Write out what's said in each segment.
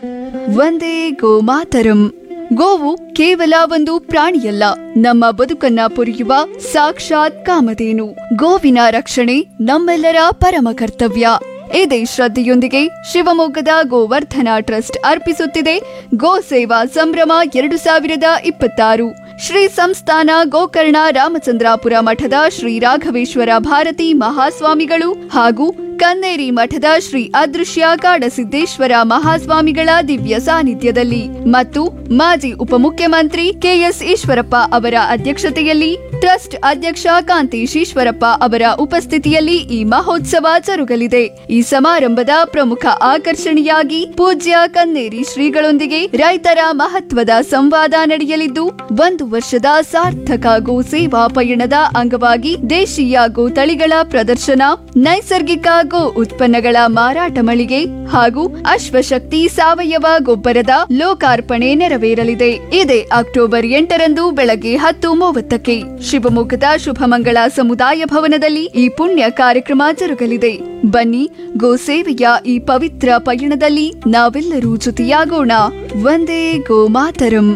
ವಂದೇ ಗೋಮಾತರಂ ಗೋವು ಕೇವಲ ಒಂದು ಪ್ರಾಣಿಯಲ್ಲ ನಮ್ಮ ಬದುಕನ್ನ ಪೊರೆಯುವ ಸಾಕ್ಷಾತ್ ಕಾಮಧೇನು ಗೋವಿನ ರಕ್ಷಣೆ ನಮ್ಮೆಲ್ಲರ ಪರಮ ಕರ್ತವ್ಯ ಇದೇ ಶ್ರದ್ಧೆಯೊಂದಿಗೆ ಶಿವಮೊಗ್ಗದ ಗೋವರ್ಧನ ಟ್ರಸ್ಟ್ ಅರ್ಪಿಸುತ್ತಿದೆ ಗೋ ಸೇವಾ ಸಂಭ್ರಮ ಎರಡು ಸಾವಿರದ ಇಪ್ಪತ್ತಾರು ಶ್ರೀ ಸಂಸ್ಥಾನ ಗೋಕರ್ಣ ರಾಮಚಂದ್ರಾಪುರ ಮಠದ ಶ್ರೀ ರಾಘವೇಶ್ವರ ಭಾರತಿ ಮಹಾಸ್ವಾಮಿಗಳು ಹಾಗೂ ಕನ್ನೇರಿ ಮಠದ ಶ್ರೀ ಅದೃಶ್ಯ ಕಾಡಸಿದ್ದೇಶ್ವರ ಮಹಾಸ್ವಾಮಿಗಳ ದಿವ್ಯ ಸಾನ್ನಿಧ್ಯದಲ್ಲಿ ಮತ್ತು ಮಾಜಿ ಉಪಮುಖ್ಯಮಂತ್ರಿ ಕೆಎಸ್ ಈಶ್ವರಪ್ಪ ಅವರ ಅಧ್ಯಕ್ಷತೆಯಲ್ಲಿ ಟ್ರಸ್ಟ್ ಅಧ್ಯಕ್ಷ ಕಾಂತೇಶ್ ಈಶ್ವರಪ್ಪ ಅವರ ಉಪಸ್ಥಿತಿಯಲ್ಲಿ ಈ ಮಹೋತ್ಸವ ಜರುಗಲಿದೆ ಈ ಸಮಾರಂಭದ ಪ್ರಮುಖ ಆಕರ್ಷಣೆಯಾಗಿ ಪೂಜ್ಯ ಕನ್ನೇರಿ ಶ್ರೀಗಳೊಂದಿಗೆ ರೈತರ ಮಹತ್ವದ ಸಂವಾದ ನಡೆಯಲಿದ್ದು ಒಂದು ವರ್ಷದ ಸಾರ್ಥಕ ಗೋ ಸೇವಾ ಪಯಣದ ಅಂಗವಾಗಿ ದೇಶೀಯ ಗೋ ತಳಿಗಳ ಪ್ರದರ್ಶನ ನೈಸರ್ಗಿಕ ಗೋ ಉತ್ಪನ್ನಗಳ ಮಾರಾಟ ಮಳಿಗೆ ಹಾಗೂ ಅಶ್ವಶಕ್ತಿ ಸಾವಯವ ಗೊಬ್ಬರದ ಲೋಕಾರ್ಪಣೆ ನೆರವೇರಲಿದೆ ಇದೇ ಅಕ್ಟೋಬರ್ ಎಂಟರಂದು ಬೆಳಗ್ಗೆ ಹತ್ತು ಮೂವತ್ತಕ್ಕೆ ಶಿವಮೊಗ್ಗದ ಶುಭಮಂಗಳ ಸಮುದಾಯ ಭವನದಲ್ಲಿ ಈ ಪುಣ್ಯ ಕಾರ್ಯಕ್ರಮ ಜರುಗಲಿದೆ ಬನ್ನಿ ಗೋ ಸೇವೆಯ ಈ ಪವಿತ್ರ ಪಯಣದಲ್ಲಿ ನಾವೆಲ್ಲರೂ ಜೊತೆಯಾಗೋಣ ಒಂದೇ ಗೋಮಾತರಂ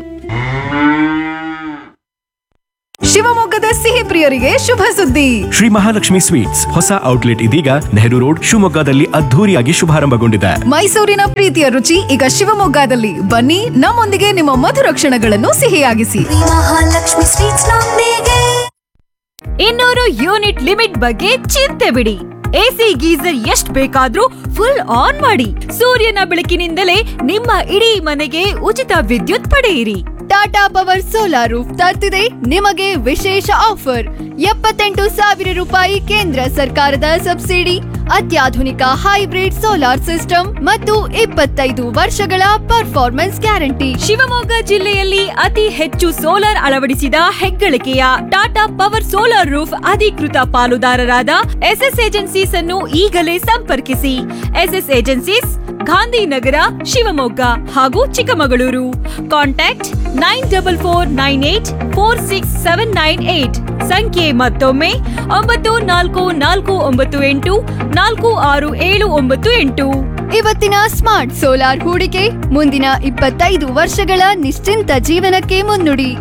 ಶಿವಮೊಗ್ಗದ ಸಿಹಿ ಪ್ರಿಯರಿಗೆ ಶುಭ ಸುದ್ದಿ ಶ್ರೀ ಮಹಾಲಕ್ಷ್ಮಿ ಸ್ವೀಟ್ಸ್ ಹೊಸ ಔಟ್ಲೆಟ್ ಇದೀಗ ನೆಹರು ರೋಡ್ ಶಿವಮೊಗ್ಗದಲ್ಲಿ ಅದ್ಧೂರಿಯಾಗಿ ಶುಭಾರಂಭಗೊಂಡಿದೆ ಮೈಸೂರಿನ ಪ್ರೀತಿಯ ರುಚಿ ಈಗ ಶಿವಮೊಗ್ಗದಲ್ಲಿ ಬನ್ನಿ ನಮ್ಮೊಂದಿಗೆ ನಿಮ್ಮ ಮಧುರ ಕ್ಷಣಗಳನ್ನು ಸಿಹಿಯಾಗಿಸಿ ಶ್ರೀ ಮಹಾಲಕ್ಷ್ಮಿ ಸ್ವೀಟ್ಸ್ ನೊಂದಿಗೆ ಇನ್ನೂರು ಯೂನಿಟ್ ಲಿಮಿಟ್ ಬಗ್ಗೆ ಚಿಂತೆ ಬಿಡಿ ಎಸಿ ಗೀಸರ್ ಎಷ್ಟ್ ಬೇಕಾದ್ರೂ ಫುಲ್ ಆನ್ ಮಾಡಿ ಸೂರ್ಯನ ಬೆಳಕಿನಿಂದಲೇ ನಿಮ್ಮ ಇಡೀ ಮನೆಗೆ ಉಚಿತ ವಿದ್ಯುತ್ ಪಡೆಯಿರಿ ಟಾಟಾ ಪವರ್ ಸೋಲಾರ್ ರೂಫ್ ತರ್ತಿದೆ ನಿಮಗೆ ವಿಶೇಷ ಆಫರ್ ಎಪ್ಪತ್ತೆಂಟು ಸಾವಿರ ರೂಪಾಯಿ ಕೇಂದ್ರ ಸರ್ಕಾರದ ಸಬ್ಸಿಡಿ ಅತ್ಯಾಧುನಿಕ ಹೈಬ್ರಿಡ್ ಸೋಲಾರ್ ಸಿಸ್ಟಮ್ ಮತ್ತು ಇಪ್ಪತ್ತೈದು ವರ್ಷಗಳ ಪರ್ಫಾರ್ಮೆನ್ಸ್ ಗ್ಯಾರಂಟಿ ಶಿವಮೊಗ್ಗ ಜಿಲ್ಲೆಯಲ್ಲಿ ಅತಿ ಹೆಚ್ಚು ಸೋಲಾರ್ ಅಳವಡಿಸಿದ ಹೆಗ್ಗಳಿಕೆಯ ಟಾಟಾ ಪವರ್ ಸೋಲಾರ್ ರೂಫ್ ಅಧಿಕೃತ ಪಾಲುದಾರರಾದ ಎಸ್ಎಸ್ ಏಜೆನ್ಸೀಸ್ ಅನ್ನು ಈಗಲೇ ಸಂಪರ್ಕಿಸಿ ಎಸ್ಎಸ್ ಏಜೆನ್ಸೀಸ್ ಗಾಂಧಿನಗರ ಶಿವಮೊಗ್ಗ ಹಾಗೂ Chikkamagaluru contact nine double four nine eight four six seven nine eight ಸಂಖ್ಯೆ ಮತ್ತೊಮ್ಮೆ ಒಂಬತ್ತು ನಾಲ್ಕು ನಾಲ್ಕು ಒಂಬತ್ತು ಎಂಟು ನಾಲ್ಕು ಆರು ಏಳು ಒಂಬತ್ತು ಎಂಟು ಇವತ್ತಿನ ಸ್ಮಾರ್ಟ್ ಸೋಲಾರ್ ಹೂಡಿಕೆ ಮುಂದಿನ ಇಪ್ಪತ್ತೈದು ವರ್ಷಗಳ ನಿಶ್ಚಿಂತ ಜೀವನಕ್ಕೆ ಮುನ್ನುಡಿ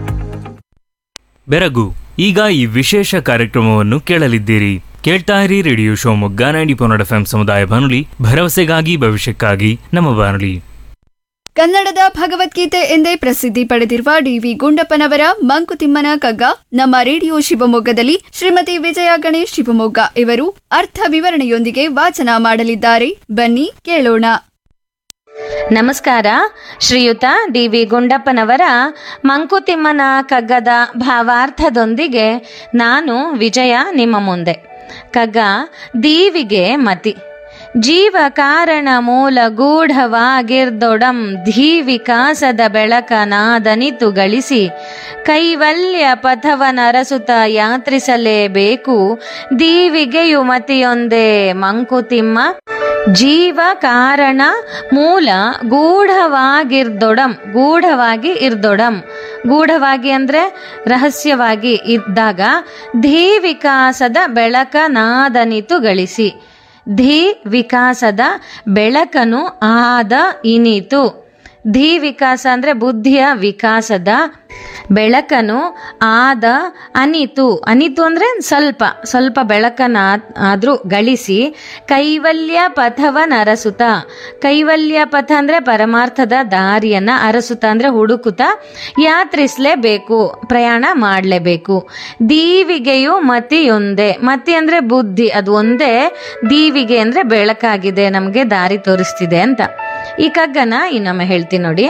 ಬೆರಗು ಈಗ ಈ ವಿಶೇಷ ಕಾರ್ಯಕ್ರಮವನ್ನು ಕೇಳಲಿದ್ದೀರಿ ಕೇಳ್ತಾ ಇರಿ ರೇಡಿಯೋ ಶಿವಮೊಗ್ಗ ನೈಂಟಿ ಪೊನ್ನಡ ಎಫ್ ಸಮುದಾಯ ಬಾನುಲಿ ಭರವಸೆಗಾಗಿ ಭವಿಷ್ಯಕ್ಕಾಗಿ ನಮ್ಮ ಬಾನುಲಿ ಕನ್ನಡದ ಭಗವದ್ಗೀತೆ ಎಂದೇ ಪ್ರಸಿದ್ಧಿ ಪಡೆದಿರುವ ಡಿವಿ ಗುಂಡಪ್ಪನವರ ಮಂಕುತಿಮ್ಮನ ಕಗ್ಗ ನಮ್ಮ ರೇಡಿಯೋ ಶಿವಮೊಗ್ಗದಲ್ಲಿ ಶ್ರೀಮತಿ ವಿಜಯ ಗಣೇಶ್ ಶಿವಮೊಗ್ಗ ಇವರು ಅರ್ಥ ವಿವರಣೆಯೊಂದಿಗೆ ವಾಚನ ಮಾಡಲಿದ್ದಾರೆ ಬನ್ನಿ ಕೇಳೋಣ ನಮಸ್ಕಾರ ಶ್ರೀಯುತ ಡಿ ವಿ ಗುಂಡಪ್ಪನವರ ಮಂಕುತಿಮ್ಮನ ಕಗ್ಗದ ಭಾವಾರ್ಥದೊಂದಿಗೆ ನಾನು ವಿಜಯ ನಿಮ್ಮ ಮುಂದೆ ಕಗ್ಗ ದೀವಿಗೆ ಮತಿ ಜೀವ ಕಾರಣ ಮೂಲ ಗೂಢವಾಗಿರ್ದೊಡಂ ಧೀ ವಿಕಾಸದ ಬೆಳಕನಾದನಿತು ಗಳಿಸಿ ಕೈವಲ್ಯ ಪಥವನರಸುತ ಯಾತ್ರಿಸಲೇಬೇಕು ದೀವಿಗೆಯು ಮತಿಯೊಂದೇ ಮಂಕುತಿಮ್ಮ ಜೀವ ಕಾರಣ ಮೂಲ ಗೂಢವಾಗಿರ್ದೊಡಂ ಗೂಢವಾಗಿ ಇರ್ದೊಡಂ ಗೂಢವಾಗಿ ಅಂದ್ರೆ ರಹಸ್ಯವಾಗಿ ಇದ್ದಾಗ ಧೀ ವಿಕಾಸದ ಬೆಳಕನಾದನಿತು ಗಳಿಸಿ ಧೀ ವಿಕಾಸದ ಬೆಳಕನು ಆದ ಇನಿತು ಧೀ ವಿಕಾಸ ಅಂದ್ರೆ ಬುದ್ಧಿಯ ವಿಕಾಸದ ಬೆಳಕನು ಆದ ಅನಿತು ಅನಿತು ಅಂದ್ರೆ ಸ್ವಲ್ಪ ಸ್ವಲ್ಪ ಬೆಳಕನ್ನ ಆದ್ರೂ ಗಳಿಸಿ ಕೈವಲ್ಯ ಪಥವನ ಅರಸುತ ಕೈವಲ್ಯ ಪಥ ಅಂದ್ರೆ ಪರಮಾರ್ಥದ ದಾರಿಯನ್ನ ಅರಸುತ ಅಂದ್ರೆ ಹುಡುಕುತ್ತ ಯಾತ್ರಿಸಲೇಬೇಕು ಪ್ರಯಾಣ ಮಾಡಲೇಬೇಕು ದೀವಿಗೆಯು ಮತಿಯೊಂದೇ ಮತಿ ಅಂದ್ರೆ ಬುದ್ಧಿ ಅದು ಒಂದೇ ದೀವಿಗೆ ಅಂದ್ರೆ ಬೆಳಕಾಗಿದೆ ನಮಗೆ ದಾರಿ ತೋರಿಸ್ತಿದೆ ಅಂತ ಈ ಕಗ್ಗನ ಇನ್ನೊಮ್ಮೆ ಹೇಳ್ತೀನಿ ನೋಡಿ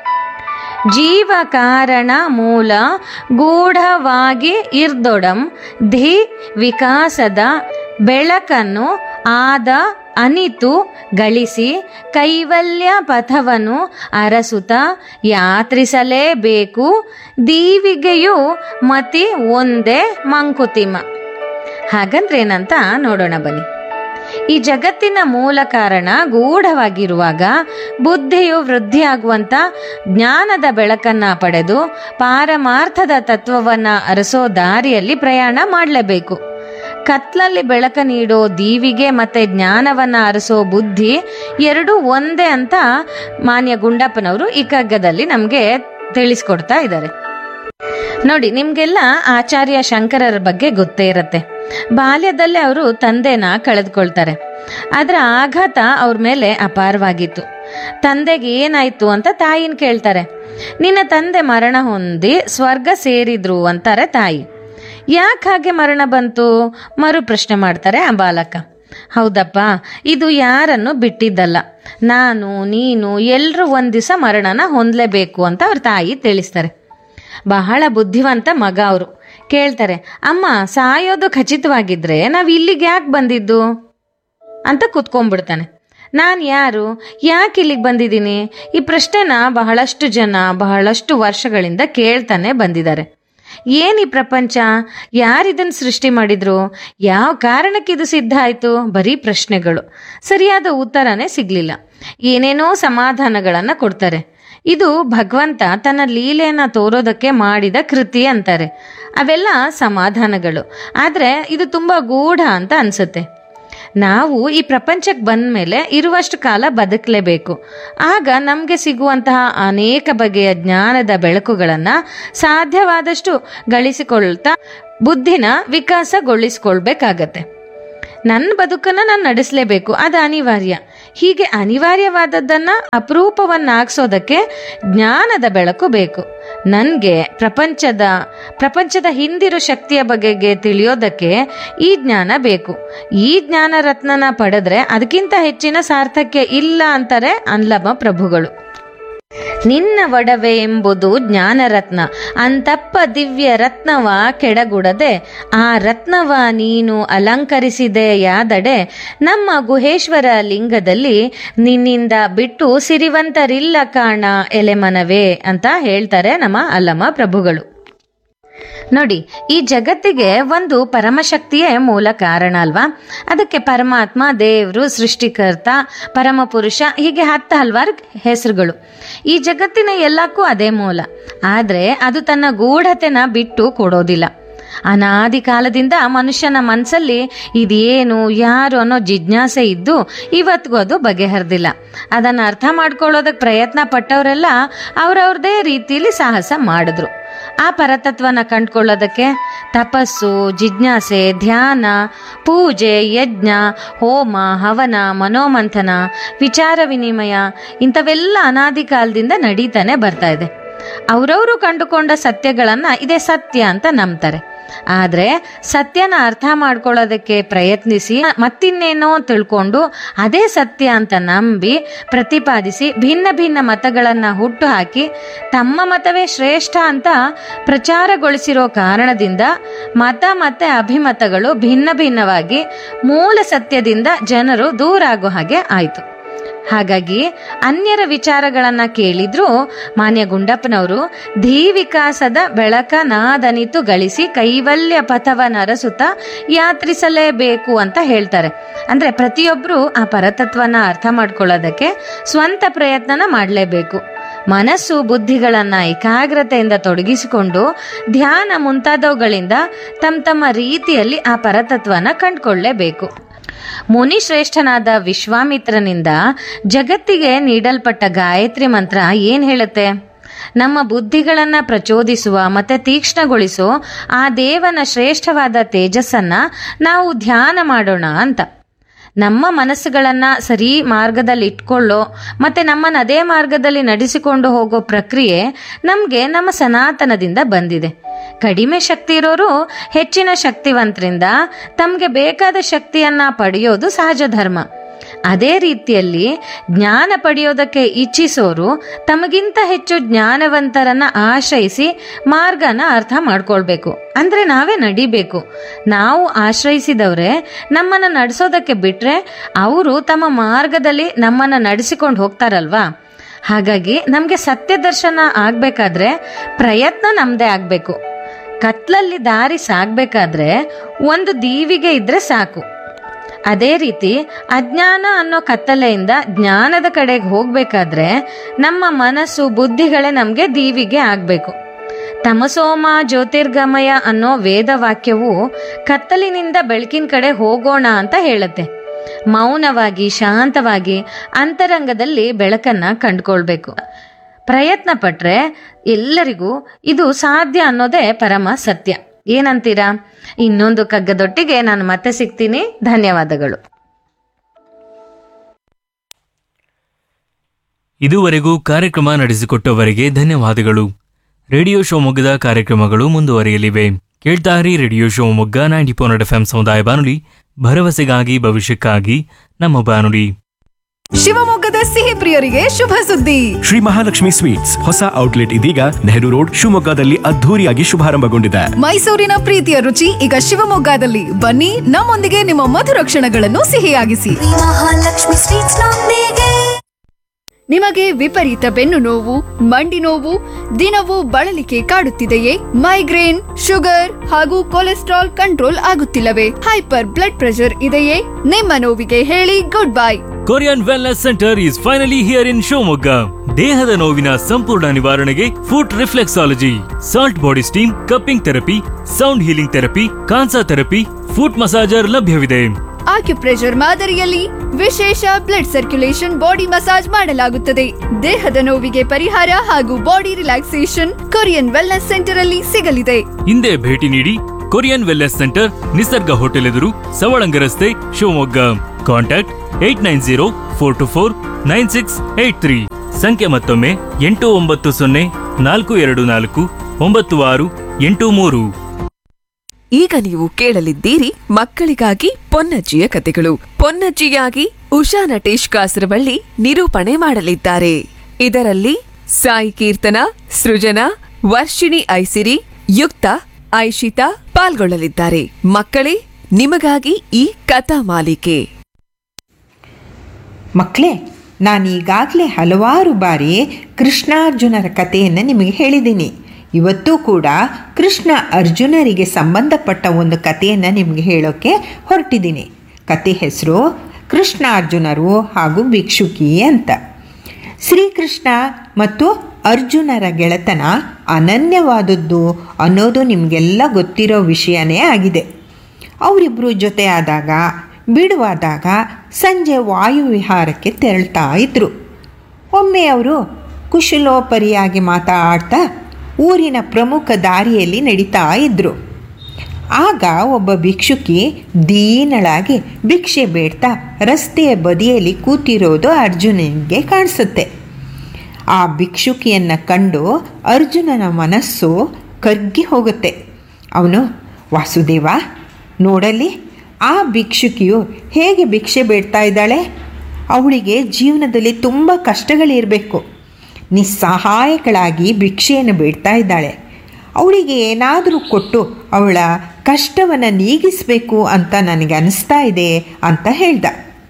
ಜೀವ ಕಾರಣ ಮೂಲ ಗೂಢವಾಗಿ ಇರ್ದೊಡಂ ಧಿ ವಿಕಾಸದ ಬೆಳಕನ್ನು ಆದ ಅನಿತು ಗಳಿಸಿ ಕೈವಲ್ಯ ಪಥವನ್ನು ಅರಸುತ ಯಾತ್ರಿಸಲೇಬೇಕು ದೀವಿಗೆಯು ಮತಿ ಒಂದೇ ಮಂಕುತಿಮ್ಮ ಹಾಗಂದ್ರೆ ಏನಂತ ನೋಡೋಣ ಬನ್ನಿ ಈ ಜಗತ್ತಿನ ಮೂಲ ಕಾರಣ ಗೂಢವಾಗಿರುವಾಗ ಬುದ್ಧಿಯು ವೃದ್ಧಿಯಾಗುವಂತ ಜ್ಞಾನದ ಬೆಳಕನ್ನ ಪಡೆದು ಪಾರಮಾರ್ಥದ ತತ್ವವನ್ನ ಅರಸೋ ದಾರಿಯಲ್ಲಿ ಪ್ರಯಾಣ ಮಾಡಲೇಬೇಕು ಕತ್ಲಲ್ಲಿ ಬೆಳಕ ನೀಡೋ ದೀವಿಗೆ ಮತ್ತೆ ಜ್ಞಾನವನ್ನ ಅರಸೋ ಬುದ್ಧಿ ಎರಡೂ ಒಂದೇ ಅಂತ ಮಾನ್ಯ ಗುಂಡಪ್ಪನವರು ಈ ಕಗ್ಗದಲ್ಲಿ ನಮಗೆ ತಿಳಿಸ್ಕೊಡ್ತಾ ಇದ್ದಾರೆ ನೋಡಿ ನಿಮ್ಗೆಲ್ಲ ಆಚಾರ್ಯ ಶಂಕರರ ಬಗ್ಗೆ ಗೊತ್ತೇ ಇರತ್ತೆ ಬಾಲ್ಯದಲ್ಲೇ ಅವರು ತಂದೆನ ಕಳೆದುಕೊಳ್ತಾರೆ ಅದರ ಆಘಾತ ಅವ್ರ ಮೇಲೆ ಅಪಾರವಾಗಿತ್ತು ತಂದೆಗೆ ಏನಾಯ್ತು ಅಂತ ತಾಯಿನ ಕೇಳ್ತಾರೆ ನಿನ್ನ ತಂದೆ ಮರಣ ಹೊಂದಿ ಸ್ವರ್ಗ ಸೇರಿದ್ರು ಅಂತಾರೆ ತಾಯಿ ಯಾಕೆ ಹಾಗೆ ಮರಣ ಬಂತು ಮರು ಪ್ರಶ್ನೆ ಮಾಡ್ತಾರೆ ಆ ಬಾಲಕ ಹೌದಪ್ಪ ಇದು ಯಾರನ್ನು ಬಿಟ್ಟಿದ್ದಲ್ಲ ನಾನು ನೀನು ಎಲ್ಲರೂ ಒಂದ್ ದಿವಸ ಮರಣನ ಹೊಂದಲೇಬೇಕು ಅಂತ ಅವ್ರ ತಾಯಿ ತಿಳಿಸ್ತಾರೆ ಬಹಳ ಬುದ್ಧಿವಂತ ಮಗ ಅವರು ಕೇಳ್ತಾರೆ ಅಮ್ಮ ಸಾಯೋದು ಖಚಿತವಾಗಿದ್ರೆ ನಾವು ಇಲ್ಲಿಗೆ ಯಾಕೆ ಬಂದಿದ್ದು ಅಂತ ಕುತ್ಕೊಂಡ್ಬಿಡ್ತಾನೆ ನಾನು ಯಾರು ಯಾಕೆ ಇಲ್ಲಿಗೆ ಬಂದಿದ್ದೀನಿ ಈ ಪ್ರಶ್ನೆನ ಬಹಳಷ್ಟು ಜನ ಬಹಳಷ್ಟು ವರ್ಷಗಳಿಂದ ಕೇಳ್ತಾನೆ ಬಂದಿದ್ದಾರೆ ಏನ್ ಈ ಪ್ರಪಂಚ ಯಾರಿದನ್ ಸೃಷ್ಟಿ ಮಾಡಿದ್ರು ಯಾವ ಕಾರಣಕ್ಕೆ ಇದು ಸಿದ್ಧ ಆಯ್ತು ಬರೀ ಪ್ರಶ್ನೆಗಳು ಸರಿಯಾದ ಉತ್ತರನೇ ಸಿಗ್ಲಿಲ್ಲ ಏನೇನೋ ಸಮಾಧಾನಗಳನ್ನ ಕೊಡ್ತಾರೆ ಇದು ಭಗವಂತ ತನ್ನ ಲೀಲೆಯನ್ನ ತೋರೋದಕ್ಕೆ ಮಾಡಿದ ಕೃತಿ ಅಂತಾರೆ ಅವೆಲ್ಲ ಸಮಾಧಾನಗಳು ಆದ್ರೆ ಇದು ತುಂಬಾ ಗೂಢ ಅಂತ ಅನ್ಸುತ್ತೆ ನಾವು ಈ ಪ್ರಪಂಚಕ್ಕೆ ಬಂದ ಮೇಲೆ ಇರುವಷ್ಟು ಕಾಲ ಬದುಕಲೇಬೇಕು ಆಗ ನಮಗೆ ಸಿಗುವಂತಹ ಅನೇಕ ಬಗೆಯ ಜ್ಞಾನದ ಬೆಳಕುಗಳನ್ನು ಸಾಧ್ಯವಾದಷ್ಟು ಗಳಿಸಿಕೊಳ್ತಾ ಬುದ್ಧಿನ ವಿಕಾಸಗೊಳಿಸ್ಕೊಳ್ಬೇಕಾಗತ್ತೆ ನನ್ನ ಬದುಕನ್ನು ನಾನು ನಡೆಸಲೇಬೇಕು ಅದು ಅನಿವಾರ್ಯ ಹೀಗೆ ಅನಿವಾರ್ಯವಾದದ್ದನ್ನ ಅಪರೂಪವನ್ನಾಗಿಸೋದಕ್ಕೆ ಜ್ಞಾನದ ಬೆಳಕು ಬೇಕು ನನಗೆ ಪ್ರಪಂಚದ ಪ್ರಪಂಚದ ಹಿಂದಿರೋ ಶಕ್ತಿಯ ಬಗೆಗೆ ತಿಳಿಯೋದಕ್ಕೆ ಈ ಜ್ಞಾನ ಬೇಕು ಈ ಜ್ಞಾನ ರತ್ನನ ಪಡೆದ್ರೆ ಅದಕ್ಕಿಂತ ಹೆಚ್ಚಿನ ಸಾರ್ಥಕ್ಯ ಇಲ್ಲ ಅಂತಾರೆ ಅನ್ಲಮ ಪ್ರಭುಗಳು ನಿನ್ನ ಒಡವೆ ಎಂಬುದು ಜ್ಞಾನರತ್ನ ಅಂತಪ್ಪ ದಿವ್ಯ ರತ್ನವ ಕೆಡಗುಡದೆ ಆ ರತ್ನವ ನೀನು ಅಲಂಕರಿಸಿದೆಯಾದಡೆ ನಮ್ಮ ಗುಹೇಶ್ವರ ಲಿಂಗದಲ್ಲಿ ನಿನ್ನಿಂದ ಬಿಟ್ಟು ಸಿರಿವಂತರಿಲ್ಲ ಕಾಣ ಎಲೆಮನವೇ ಅಂತ ಹೇಳ್ತಾರೆ ನಮ್ಮ ಅಲ್ಲಮ ಪ್ರಭುಗಳು ನೋಡಿ ಈ ಜಗತ್ತಿಗೆ ಒಂದು ಪರಮಶಕ್ತಿಯೇ ಮೂಲ ಕಾರಣ ಅಲ್ವಾ ಅದಕ್ಕೆ ಪರಮಾತ್ಮ ದೇವರು ಸೃಷ್ಟಿಕರ್ತ ಪರಮಪುರುಷ ಹೀಗೆ ಹತ್ತು ಹಲವಾರು ಹೆಸರುಗಳು ಈ ಜಗತ್ತಿನ ಎಲ್ಲಕ್ಕೂ ಅದೇ ಮೂಲ ಆದ್ರೆ ಅದು ತನ್ನ ಗೂಢತೆನ ಬಿಟ್ಟು ಕೊಡೋದಿಲ್ಲ ಅನಾದಿ ಕಾಲದಿಂದ ಮನುಷ್ಯನ ಮನಸ್ಸಲ್ಲಿ ಇದೇನು ಯಾರು ಅನ್ನೋ ಜಿಜ್ಞಾಸೆ ಇದ್ದು ಇವತ್ತಿಗೂ ಅದು ಬಗೆಹರಿದಿಲ್ಲ ಅದನ್ನು ಅರ್ಥ ಮಾಡ್ಕೊಳ್ಳೋದಕ್ಕೆ ಪ್ರಯತ್ನ ಪಟ್ಟವರೆಲ್ಲ ಅವ್ರವ್ರದೇ ರೀತಿಯಲ್ಲಿ ಸಾಹಸ ಮಾಡಿದ್ರು ಆ ಪರತತ್ವನ ಕಂಡ್ಕೊಳ್ಳೋದಕ್ಕೆ ತಪಸ್ಸು ಜಿಜ್ಞಾಸೆ ಧ್ಯಾನ ಪೂಜೆ ಯಜ್ಞ ಹೋಮ ಹವನ ಮನೋಮಂಥನ ವಿಚಾರ ವಿನಿಮಯ ಇಂಥವೆಲ್ಲ ಅನಾದಿ ಕಾಲದಿಂದ ನಡೀತಾನೆ ಬರ್ತಾ ಇದೆ ಅವರವರು ಕಂಡುಕೊಂಡ ಸತ್ಯಗಳನ್ನ ಇದೇ ಸತ್ಯ ಅಂತ ನಂಬ್ತಾರೆ ಆದ್ರೆ ಸತ್ಯನ ಅರ್ಥ ಮಾಡ್ಕೊಳ್ಳೋದಕ್ಕೆ ಪ್ರಯತ್ನಿಸಿ ಮತ್ತಿನ್ನೇನೋ ತಿಳ್ಕೊಂಡು ಅದೇ ಸತ್ಯ ಅಂತ ನಂಬಿ ಪ್ರತಿಪಾದಿಸಿ ಭಿನ್ನ ಭಿನ್ನ ಮತಗಳನ್ನ ಹುಟ್ಟು ಹಾಕಿ ತಮ್ಮ ಮತವೇ ಶ್ರೇಷ್ಠ ಅಂತ ಪ್ರಚಾರಗೊಳಿಸಿರೋ ಕಾರಣದಿಂದ ಮತ ಮತ್ತೆ ಅಭಿಮತಗಳು ಭಿನ್ನ ಭಿನ್ನವಾಗಿ ಮೂಲ ಸತ್ಯದಿಂದ ಜನರು ದೂರ ಆಗೋ ಹಾಗೆ ಆಯ್ತು ಹಾಗಾಗಿ ಅನ್ಯರ ವಿಚಾರಗಳನ್ನ ಕೇಳಿದ್ರು ಮಾನ್ಯ ಗುಂಡಪ್ಪನವರು ಧೀ ವಿಕಾಸದ ಬೆಳಕ ನಾದನಿತು ಗಳಿಸಿ ಕೈವಲ್ಯ ಪಥವನ ಅರಸುತ್ತ ಯಾತ್ರಿಸಲೇಬೇಕು ಅಂತ ಹೇಳ್ತಾರೆ ಅಂದ್ರೆ ಪ್ರತಿಯೊಬ್ರು ಆ ಪರತತ್ವನ ಅರ್ಥ ಮಾಡ್ಕೊಳ್ಳೋದಕ್ಕೆ ಸ್ವಂತ ಪ್ರಯತ್ನನ ಮಾಡಲೇಬೇಕು ಮನಸ್ಸು ಬುದ್ಧಿಗಳನ್ನ ಏಕಾಗ್ರತೆಯಿಂದ ತೊಡಗಿಸಿಕೊಂಡು ಧ್ಯಾನ ಮುಂತಾದವುಗಳಿಂದ ತಮ್ಮ ತಮ್ಮ ರೀತಿಯಲ್ಲಿ ಆ ಪರತತ್ವನ ಕಂಡುಕೊಳ್ಳೇಬೇಕು ಮುನಿ ಶ್ರೇಷ್ಠನಾದ ವಿಶ್ವಾಮಿತ್ರನಿಂದ ಜಗತ್ತಿಗೆ ನೀಡಲ್ಪಟ್ಟ ಗಾಯತ್ರಿ ಮಂತ್ರ ಏನ್ ಹೇಳುತ್ತೆ ನಮ್ಮ ಬುದ್ಧಿಗಳನ್ನ ಪ್ರಚೋದಿಸುವ ಮತ್ತೆ ತೀಕ್ಷ್ಣಗೊಳಿಸೋ ಆ ದೇವನ ಶ್ರೇಷ್ಠವಾದ ತೇಜಸ್ಸನ್ನ ನಾವು ಧ್ಯಾನ ಮಾಡೋಣ ಅಂತ ನಮ್ಮ ಮನಸ್ಸುಗಳನ್ನ ಸರಿ ಮಾರ್ಗದಲ್ಲಿ ಇಟ್ಕೊಳ್ಳೋ ಮತ್ತೆ ನಮ್ಮನ್ನ ಅದೇ ಮಾರ್ಗದಲ್ಲಿ ನಡೆಸಿಕೊಂಡು ಹೋಗೋ ಪ್ರಕ್ರಿಯೆ ನಮಗೆ ನಮ್ಮ ಸನಾತನದಿಂದ ಬಂದಿದೆ ಕಡಿಮೆ ಶಕ್ತಿ ಇರೋರು ಹೆಚ್ಚಿನ ಶಕ್ತಿವಂತರಿಂದ ತಮಗೆ ಬೇಕಾದ ಶಕ್ತಿಯನ್ನ ಪಡೆಯೋದು ಸಹಜ ಧರ್ಮ ಅದೇ ರೀತಿಯಲ್ಲಿ ಜ್ಞಾನ ಪಡೆಯೋದಕ್ಕೆ ಇಚ್ಛಿಸೋರು ತಮಗಿಂತ ಹೆಚ್ಚು ಜ್ಞಾನವಂತರನ್ನ ಆಶ್ರಯಿಸಿ ಮಾರ್ಗನ ಅರ್ಥ ಮಾಡ್ಕೊಳ್ಬೇಕು ಅಂದ್ರೆ ನಾವೇ ನಡಿಬೇಕು ನಾವು ಆಶ್ರಯಿಸಿದವ್ರೆ ನಮ್ಮನ್ನ ನಡೆಸೋದಕ್ಕೆ ಬಿಟ್ರೆ ಅವರು ತಮ್ಮ ಮಾರ್ಗದಲ್ಲಿ ನಮ್ಮನ್ನ ನಡೆಸಿಕೊಂಡು ಹೋಗ್ತಾರಲ್ವಾ ಹಾಗಾಗಿ ನಮಗೆ ಸತ್ಯ ದರ್ಶನ ಆಗ್ಬೇಕಾದ್ರೆ ಪ್ರಯತ್ನ ನಮ್ದೇ ಆಗ್ಬೇಕು ಕತ್ಲಲ್ಲಿ ದಾರಿ ಸಾಗ್ಬೇಕಾದ್ರೆ ಒಂದು ದೀವಿಗೆ ಇದ್ರೆ ಸಾಕು ಅದೇ ರೀತಿ ಅಜ್ಞಾನ ಅನ್ನೋ ಕತ್ತಲೆಯಿಂದ ಜ್ಞಾನದ ಕಡೆಗೆ ಹೋಗ್ಬೇಕಾದ್ರೆ ನಮ್ಮ ಮನಸ್ಸು ಬುದ್ಧಿಗಳೇ ನಮಗೆ ದೀವಿಗೆ ಆಗ್ಬೇಕು ತಮಸೋಮ ಜ್ಯೋತಿರ್ಗಮಯ ಅನ್ನೋ ವೇದ ವಾಕ್ಯವು ಕತ್ತಲಿನಿಂದ ಬೆಳಕಿನ ಕಡೆ ಹೋಗೋಣ ಅಂತ ಹೇಳುತ್ತೆ ಮೌನವಾಗಿ ಶಾಂತವಾಗಿ ಅಂತರಂಗದಲ್ಲಿ ಬೆಳಕನ್ನ ಕಂಡುಕೊಳ್ಬೇಕು ಪ್ರಯತ್ನ ಪಟ್ರೆ ಎಲ್ಲರಿಗೂ ಇದು ಸಾಧ್ಯ ಅನ್ನೋದೇ ಪರಮ ಸತ್ಯ ಏನಂತೀರಾ ಇನ್ನೊಂದು ಕಗ್ಗದೊಟ್ಟಿಗೆ ನಾನು ಮತ್ತೆ ಸಿಗ್ತೀನಿ ಧನ್ಯವಾದಗಳು ಇದುವರೆಗೂ ಕಾರ್ಯಕ್ರಮ ನಡೆಸಿಕೊಟ್ಟವರಿಗೆ ಧನ್ಯವಾದಗಳು ರೇಡಿಯೋ ಶಿವಮೊಗ್ಗದ ಕಾರ್ಯಕ್ರಮಗಳು ಮುಂದುವರಿಯಲಿವೆ ಕೇಳ್ತಾರಿ radio Shivamogga ninety four F ಸಮುದಾಯ ಬಾನುಲಿ ಭರವಸೆಗಾಗಿ ಭವಿಷ್ಯಕ್ಕಾಗಿ ನಮ್ಮ ಬಾನುಲಿ ಶಿವಮೊಗ್ಗದ ಸಿಹಿ ಪ್ರಿಯರಿಗೆ ಶುಭ ಸುದ್ದಿ ಶ್ರೀ ಮಹಾಲಕ್ಷ್ಮಿ ಸ್ವೀಟ್ಸ್ ಹೊಸ ಔಟ್ಲೆಟ್ ಇದೀಗ ನೆಹರು ರೋಡ್ ಶಿವಮೊಗ್ಗದಲ್ಲಿ ಅದ್ಧೂರಿಯಾಗಿ ಶುಭಾರಂಭಗೊಂಡಿದೆ ಮೈಸೂರಿನ ಪ್ರೀತಿಯ ರುಚಿ ಈಗ ಶಿವಮೊಗ್ಗದಲ್ಲಿ ಬನ್ನಿ ನಮ್ಮೊಂದಿಗೆ ನಿಮ್ಮ ಮಧುರ ಕ್ಷಣಗಳನ್ನು ಸಿಹಿಯಾಗಿಸಿ ಶ್ರೀ ಮಹಾಲಕ್ಷ್ಮಿ ಸ್ವೀಟ್ಸ್ ನೊಂದಿಗೆ ನಿಮಗೆ ವಿಪರೀತ ಬೆನ್ನು ನೋವು ಮಂಡಿ ನೋವು ದಿನವೂ ಬಳಲಿಕೆ ಕಾಡುತ್ತಿದೆಯೇ ಮೈಗ್ರೇನ್ ಶುಗರ್ ಹಾಗೂ ಕೊಲೆಸ್ಟ್ರಾಲ್ ಕಂಟ್ರೋಲ್ ಆಗುತ್ತಿಲ್ಲವೇ ಹೈಪರ್ ಬ್ಲಡ್ ಪ್ರೆಷರ್ ಇದೆಯೇ ನಿಮ್ಮ ನೋವಿಗೆ ಹೇಳಿ goodbye Korean wellness centre is finally here in Shivamogga ದೇಹದ ನೋವಿನ ಸಂಪೂರ್ಣ ನಿವಾರಣೆಗೆ foot reflexology salt body steam cupping therapy sound healing therapy kansa therapy foot massager ಲಭ್ಯವಿದೆ ಆಕ್ಯುಪ್ರೆಷರ್ ಮಾದರಿಯಲ್ಲಿ ವಿಶೇಷ ಬ್ಲಡ್ ಸರ್ಕ್ಯುಲೇಷನ್ ಬಾಡಿ ಮಸಾಜ್ ಮಾಡಲಾಗುತ್ತದೆ ದೇಹದ ನೋವಿಗೆ ಪರಿಹಾರ ಹಾಗೂ body relaxation Korean wellness centre ಅಲ್ಲಿ ಸಿಗಲಿದೆ ಹಿಂದೆ ಭೇಟಿ ನೀಡಿ Korean wellness centre Nisarga hotel ಎದುರು ಸವಳಂಗ ರಸ್ತೆ Shivamogga contact eight nine zero four two four nine six eight three ಸಂಖ್ಯೆ ಮತ್ತೊಮ್ಮೆ ಎಂಟು ಒಂಬತ್ತು ಸೊನ್ನೆ ನಾಲ್ಕು ಎರಡು ನಾಲ್ಕು ಒಂಬತ್ತು ಆರು ಎಂಟು ಮೂರು ಈಗ ನೀವು ಕೇಳಲಿದ್ದೀರಿ ಮಕ್ಕಳಿಗಾಗಿ ಪೊನ್ನಜ್ಜಿಯ ಕತೆಗಳು ಪೊನ್ನಜ್ಜಿಯಾಗಿ ಉಷಾ ನಟೇಶ್ ಕಾಸರವಳ್ಳಿ ನಿರೂಪಣೆ ಮಾಡಲಿದ್ದಾರೆ ಇದರಲ್ಲಿ ಸಾಯಿ ಕೀರ್ತನ ಸೃಜನಾ ವರ್ಷಿಣಿ ಐಸಿರಿ ಯುಕ್ತ ಐಶಿತಾ ಪಾಲ್ಗೊಳ್ಳಲಿದ್ದಾರೆ ಮಕ್ಕಳೇ ನಿಮಗಾಗಿ ಈ ಕಥಾ ಮಾಲಿಕೆ ಮಕ್ಕಳೇ ನಾನೀಗಾಗಲೇ ಹಲವಾರು ಬಾರಿ ಕೃಷ್ಣಾರ್ಜುನರ ಕಥೆಯನ್ನು ನಿಮಗೆ ಹೇಳಿದ್ದೀನಿ ಇವತ್ತೂ ಕೂಡ ಕೃಷ್ಣ ಅರ್ಜುನರಿಗೆ ಸಂಬಂಧಪಟ್ಟ ಒಂದು ಕಥೆಯನ್ನು ನಿಮಗೆ ಹೇಳೋಕ್ಕೆ ಹೊರಟಿದ್ದೀನಿ ಕತೆ ಹೆಸರು ಕೃಷ್ಣಾರ್ಜುನರು ಹಾಗೂ ಭಿಕ್ಷುಕಿ ಅಂತ ಶ್ರೀಕೃಷ್ಣ ಮತ್ತು ಅರ್ಜುನರ ಗೆಳೆತನ ಅನನ್ಯವಾದದ್ದು ಅನ್ನೋದು ನಿಮಗೆಲ್ಲ ಗೊತ್ತಿರೋ ವಿಷಯನೇ ಆಗಿದೆ ಅವರಿಬ್ಬರು ಜೊತೆ ಆದಾಗ ಬಿಡುವಾದಾಗ ಸಂಜೆ ವಾಯುವಿಹಾರಕ್ಕೆ ತೆರಳ್ತಾ ಇದ್ರು ಒಮ್ಮೆ ಅವರು ಕುಶಲೋಪರಿಯಾಗಿ ಮಾತಾಡ್ತಾ ಊರಿನ ಪ್ರಮುಖ ದಾರಿಯಲ್ಲಿ ನಡೀತಾ ಇದ್ದರು ಆಗ ಒಬ್ಬ ಭಿಕ್ಷುಕಿ ದೀನಳಾಗಿ ಭಿಕ್ಷೆ ಬೇಡ್ತಾ ರಸ್ತೆಯ ಬದಿಯಲ್ಲಿ ಕೂತಿರೋದು ಅರ್ಜುನನಿಗೆ ಕಾಣಿಸುತ್ತೆ ಆ ಭಿಕ್ಷುಕಿಯನ್ನು ಕಂಡು ಅರ್ಜುನನ ಮನಸ್ಸು ಕರ್ಗಿ ಹೋಗುತ್ತೆ ಅವನು ವಾಸುದೇವ ನೋಡಲಿ ಆ ಭಿಕ್ಷುಕಿಯು ಹೇಗೆ ಭಿಕ್ಷೆ ಬೇಡ್ತಾ ಇದ್ದಾಳೆ ಅವಳಿಗೆ ಜೀವನದಲ್ಲಿ ತುಂಬ ಕಷ್ಟಗಳಿರಬೇಕು ನಿಸ್ಸಹಾಯಕಳಾಗಿ ಭಿಕ್ಷೆಯನ್ನು ಬೇಡ್ತಾ ಇದ್ದಾಳೆ ಅವಳಿಗೆ ಏನಾದರೂ ಕೊಟ್ಟು ಅವಳ ಕಷ್ಟವನ್ನು ನೀಗಿಸಬೇಕು ಅಂತ ನನಗೆ ಅನಿಸ್ತಾ ಇದೆ ಅಂತ ಹೇಳ್ದ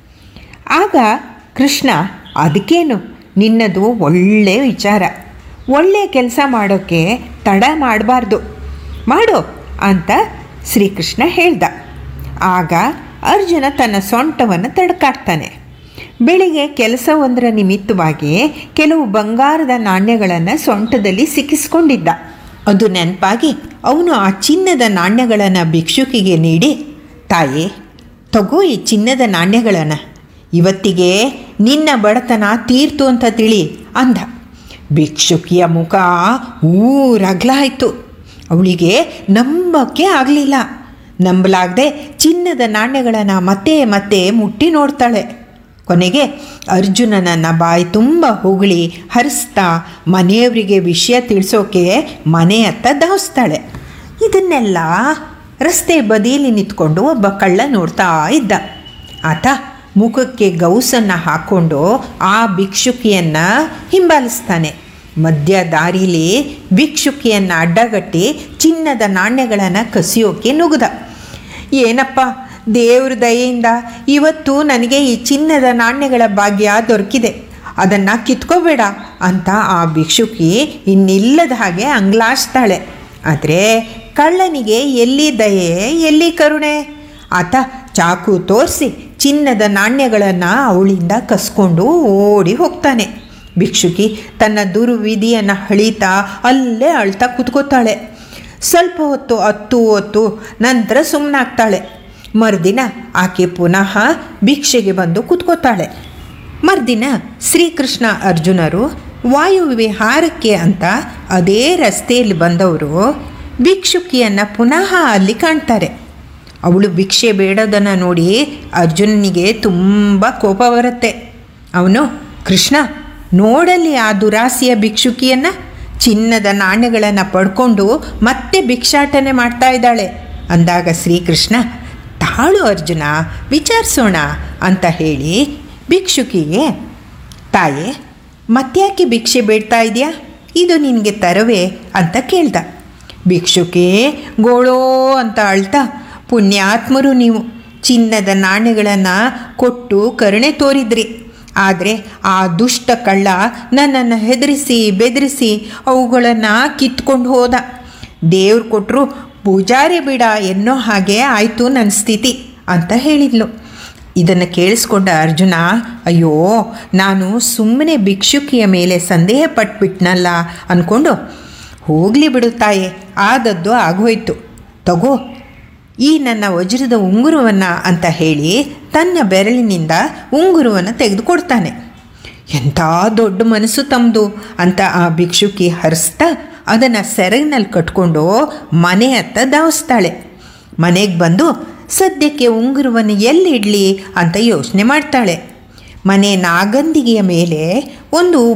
ಆಗ ಕೃಷ್ಣ ಅದಕ್ಕೇನು ನಿನ್ನದು ಒಳ್ಳೆಯ ವಿಚಾರ ಒಳ್ಳೆಯ ಕೆಲಸ ಮಾಡೋಕ್ಕೆ ತಡ ಮಾಡಬಾರ್ದು ಮಾಡು ಅಂತ ಶ್ರೀಕೃಷ್ಣ ಹೇಳ್ದ ಆಗ ಅರ್ಜುನ ತನ್ನ ಸೊಂಟವನ್ನು ತಡ್ಕಾಡ್ತಾನೆ ಬೆಳಿಗ್ಗೆ ಕೆಲಸವೊಂದರ ನಿಮಿತ್ತವಾಗಿ ಕೆಲವು ಬಂಗಾರದ ನಾಣ್ಯಗಳನ್ನು ಸೊಂಟದಲ್ಲಿ ಸಿಕ್ಕಿಸ್ಕೊಂಡಿದ್ದ ಅದು ನೆನಪಾಗಿ ಅವನು ಆ ಚಿನ್ನದ ನಾಣ್ಯಗಳನ್ನು ಭಿಕ್ಷುಕಿಗೆ ನೀಡಿ ತಾಯಿ ತಗೋ ಈ ಚಿನ್ನದ ನಾಣ್ಯಗಳನ್ನು ಇವತ್ತಿಗೆ ನಿನ್ನ ಬಡತನ ತೀರ್ತು ಅಂತ ತಿಳಿ ಅಂದ ಭಿಕ್ಷುಕಿಯ ಮುಖ ಊರಗ್ಲಾಯಿತು ಅವಳಿಗೆ ನಂಬಕ್ಕೆ ಆಗಲಿಲ್ಲ ನಂಬಲಾಗದೆ ಚಿನ್ನದ ನಾಣ್ಯಗಳನ್ನು ಮತ್ತೆ ಮತ್ತೆ ಮುಟ್ಟಿ ನೋಡ್ತಾಳೆ ಕೊನೆಗೆ ಅರ್ಜುನನನ್ನು ಬಾಯಿ ತುಂಬ ಹೊಗಳಿ ಹರಿಸ್ತಾ ಮನೆಯವರಿಗೆ ವಿಷಯ ತಿಳಿಸೋಕೆ ಮನೆಯತ್ತ ಧಾವಿಸ್ತಾಳೆ ಇದನ್ನೆಲ್ಲ ರಸ್ತೆ ಬದಿಯಲ್ಲಿ ನಿಂತ್ಕೊಂಡು ಒಬ್ಬ ಕಳ್ಳ ನೋಡ್ತಾ ಇದ್ದ ಆತ ಮುಖಕ್ಕೆ ಗೌಸನ್ನು ಹಾಕ್ಕೊಂಡು ಆ ಭಿಕ್ಷುಕಿಯನ್ನು ಹಿಂಬಾಲಿಸ್ತಾನೆ ಮಧ್ಯ ದಾರಿಲಿ ಭಿಕ್ಷುಕಿಯನ್ನು ಅಡ್ಡಗಟ್ಟಿ ಚಿನ್ನದ ನಾಣ್ಯಗಳನ್ನು ಕಸಿಯೋಕೆ ನುಗ್ದ ಏನಪ್ಪ ದೇವ್ರ ದಯೆಯಿಂದ ಇವತ್ತು ನನಗೆ ಈ ಚಿನ್ನದ ನಾಣ್ಯಗಳ ಭಾಗ್ಯ ದೊರಕಿದೆ ಅದನ್ನು ಕಿತ್ಕೋಬೇಡ ಅಂತ ಆ ಭಿಕ್ಷುಕಿ ಇನ್ನಿಲ್ಲದ ಹಾಗೆ ಅಂಗ್ಲಾಚ್ತಾಳೆ ಆದರೆ ಕಳ್ಳನಿಗೆ ಎಲ್ಲಿ ದಯೆ ಎಲ್ಲಿ ಕರುಣೆ ಆತ ಚಾಕು ತೋರಿಸಿ ಚಿನ್ನದ ನಾಣ್ಯಗಳನ್ನು ಅವಳಿಂದ ಕಸ್ಕೊಂಡು ಓಡಿ ಹೋಗ್ತಾನೆ ಭಿಕ್ಷುಕಿ ತನ್ನ ದುರ್ವಿಧಿಯನ್ನು ಹಳಿತಾ ಅಲ್ಲೇ ಅಳ್ತಾ ಕೂತ್ಕೋತಾಳೆ ಸ್ವಲ್ಪ ಹೊತ್ತು ಹತ್ತು ಹೊತ್ತು ನಂತರ ಸುಮ್ಮನಾಗ್ತಾಳೆ ಮರುದಿನ ಆಕೆ ಪುನಃ ಭಿಕ್ಷೆಗೆ ಬಂದು ಕೂತ್ಕೋತಾಳೆ ಮರುದಿನ ಶ್ರೀಕೃಷ್ಣ ಅರ್ಜುನರು ವಾಯು ವಿಹಾರಕ್ಕೆ ಅಂತ ಅದೇ ರಸ್ತೆಯಲ್ಲಿ ಬಂದವರು ಭಿಕ್ಷುಕಿಯನ್ನು ಪುನಃ ಅಲ್ಲಿ ಕಾಣ್ತಾರೆ ಅವಳು ಭಿಕ್ಷೆ ಬೇಡೋದನ್ನು ನೋಡಿ ಅರ್ಜುನನಿಗೆ ತುಂಬ ಕೋಪ ಬರುತ್ತೆ ಅವನು ಕೃಷ್ಣ ನೋಡಲಿ ಆ ದುರಾಸೆಯ ಭಿಕ್ಷುಕಿಯನ್ನು ಚಿನ್ನದ ನಾಣ್ಯಗಳನ್ನು ಪಡ್ಕೊಂಡು ಮತ್ತೆ ಭಿಕ್ಷಾಟನೆ ಮಾಡ್ತಾ ಇದ್ದಾಳೆ ಅಂದಾಗ ಶ್ರೀಕೃಷ್ಣ ತಾಳು ಅರ್ಜುನ ವಿಚಾರಿಸೋಣ ಅಂತ ಹೇಳಿ ಭಿಕ್ಷುಕಿಗೆ ತಾಯೇ ಮತ್ತ್ಯಾಕೆ ಭಿಕ್ಷೆ ಬೇಡ್ತಾ ಇದೆಯಾ ಇದು ನಿನಗೆ ತರವೇ ಅಂತ ಕೇಳ್ದ ಭಿಕ್ಷುಕಿ ಗೋಳೋ ಅಂತ ಅಳ್ತಾ ಪುಣ್ಯಾತ್ಮರು ನೀವು ಚಿನ್ನದ ನಾಣ್ಯಗಳನ್ನು ಕೊಟ್ಟು ಕರುಣೆ ತೋರಿದ್ರಿ ಆದರೆ ಆ ದುಷ್ಟ ಕಳ್ಳ ನನ್ನನ್ನು ಹೆದರಿಸಿ ಬೆದರಿಸಿ ಅವುಗಳನ್ನು ಕಿತ್ಕೊಂಡು ಹೋದ ದೇವ್ರು ಕೊಟ್ಟರು ಪೂಜಾರಿ ಬಿಡ ಎನ್ನೋ ಹಾಗೆ ಆಯಿತು ನನ್ನ ಸ್ಥಿತಿ ಅಂತ ಹೇಳಿದ್ಲು ಇದನ್ನು ಕೇಳಿಸ್ಕೊಂಡ ಅರ್ಜುನ ಅಯ್ಯೋ ನಾನು ಸುಮ್ಮನೆ ಭಿಕ್ಷುಕಿಯ ಮೇಲೆ ಸಂದೇಹ ಪಟ್ಬಿಟ್ನಲ್ಲ ಅಂದ್ಕೊಂಡು ಹೋಗಲಿ ಬಿಡು ತಾಯೆ ಆದದ್ದು ಆಗೋಯ್ತು ತಗೋ ಈ ನನ್ನ ವಜ್ರದ ಉಂಗುರವನ್ನು ಅಂತ ಹೇಳಿ ತನ್ನ ಬೆರಳಿನಿಂದ ಉಂಗುರವನ್ನು ತೆಗೆದುಕೊಡ್ತಾನೆ ಎಂಥ ದೊಡ್ಡ ಮನಸ್ಸು ತಮ್ಮದು ಅಂತ ಆ ಭಿಕ್ಷುಕಿ ಹರಿಸ್ತಾ ಅದನ್ನು ಸೆರಗಿನಲ್ಲಿ ಕಟ್ಕೊಂಡು ಮನೆ ಹತ್ತ ಧಾವಿಸ್ತಾಳೆ ಮನೆಗೆ ಬಂದು ಸದ್ಯಕ್ಕೆ ಉಂಗುರವನ್ನು ಎಲ್ಲಿಡಲಿ ಅಂತ ಯೋಚನೆ ಮಾಡ್ತಾಳೆ ಮನೆ ನಾಗಂದಿಗೆಯ ಮೇಲೆ ಒಂದು